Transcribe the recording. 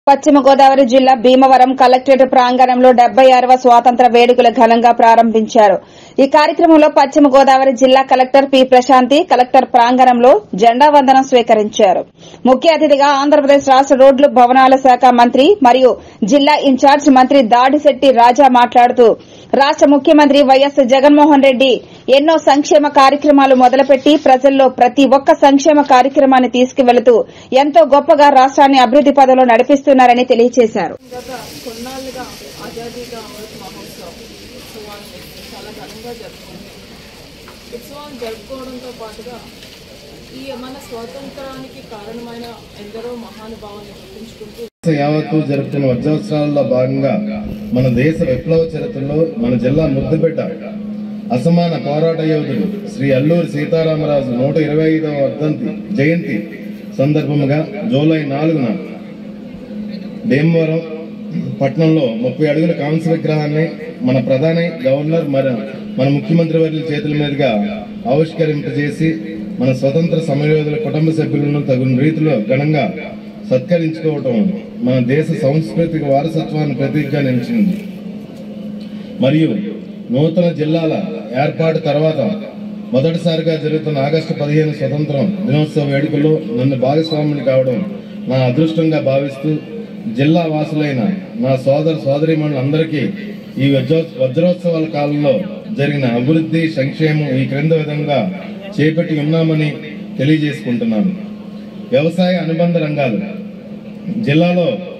పశ్చిమ గోదావరి జిల్లా భీమవరం కలెక్టరేట్ ప్రాంగణంలో డెబ్బై ఆరవ స్వాతంత్ర వేడుకలు ఘనంగా ప్రారంభించారు ఈ కార్యక్రమంలో పశ్చిమ గోదావరి జిల్లా కలెక్టర్ పి ప్రశాంతి కలెక్టర్ ప్రాంగణంలో జెండా వందనం స్వీకరించారు ముఖ్య అతిథిగా ఆంధ్రప్రదేశ్ రాష్ట రోడ్లు భవనాల శాఖ మంత్రి మరియు జిల్లా ఇన్ఛార్జ్ మంత్రి దాడిశెట్టి రాజా మాట్లాడుతూ రాష్ట ముఖ్యమంత్రి వైఎస్ జగన్మోహన్ రెడ్డి ఎన్నో సంక్షేమ కార్యక్రమాలు మొదలుపెట్టి ప్రజల్లో ప్రతి ఒక్క సంక్షేమ కార్యక్రమాన్ని తీసుకువెళుతూ ఎంతో గొప్పగా రాష్ట్రాన్ని అభివృద్ది పదంలో నడిపిస్తున్నారని తెలియజేశారు గత కొన్నాళ్లుగా ఆజాదీ కా అమృత్ మహోత్సవ్ ఉత్సవాన్ని చాలా ఘనంగా జరుపుకుంటాం ఉత్సవాన్ని జరుపుకోవడంతో పాటుగా ఈ మన స్వాతంత్రానికి కారణమైన ఎందరో మహానుభావుల్ని గుర్తుంచుకుంటూ దేశ యావత్తు జరుపుతున్న వజ్రోత్సవాల్లో భాగంగా మన దేశ విప్లవ చరిత్రలో మన జిల్లా ముద్దుబిడ్డ అసమాన పోరాట యోధుడు శ్రీ అల్లూరి సీతారామరాజు నూట ఇరవై ఐదవ వర్ధంతి జయంతి సందర్భముగా జూలై నాలుగున భీమవరం పట్టణంలో ముప్పై అడుగుల కాంస్య విగ్రహాన్ని మన ప్రధాని గవర్నర్ మరి మన ముఖ్యమంత్రి వర్యుల చేతుల మీదుగా ఆవిష్కరింపజేసి మన స్వతంత్ర సమరయోధుల కుటుంబ సభ్యులను తగిన రీతిలో ఘనంగా సత్కరించుకోవటం మన దేశ సాంస్కృతిక వారసత్వాన్ని ప్రతీకగా నిలిచింది మరియు నూతన జిల్లాల ఏర్పాటు తర్వాత మొదటిసారిగా జరుగుతున్న ఆగస్టు పదిహేను స్వతంత్రం దినోత్సవ వేడుకల్లో నన్ను భాగస్వాముని కావడం నా అదృష్టంగా భావిస్తూ జిల్లా వాసులైన నా సోదర సోదరీమణులందరికీ ఈ వజ్రో- వజ్రోత్సవాల కాలంలో జరిగిన అభివృద్ధి సంక్షేమం ఈ క్రింద విధంగా చేపట్టి ఉన్నామని తెలియజేసుకుంటున్నాను వ్యవసాయ అనుబంధ రంగాలు జిల్లాలో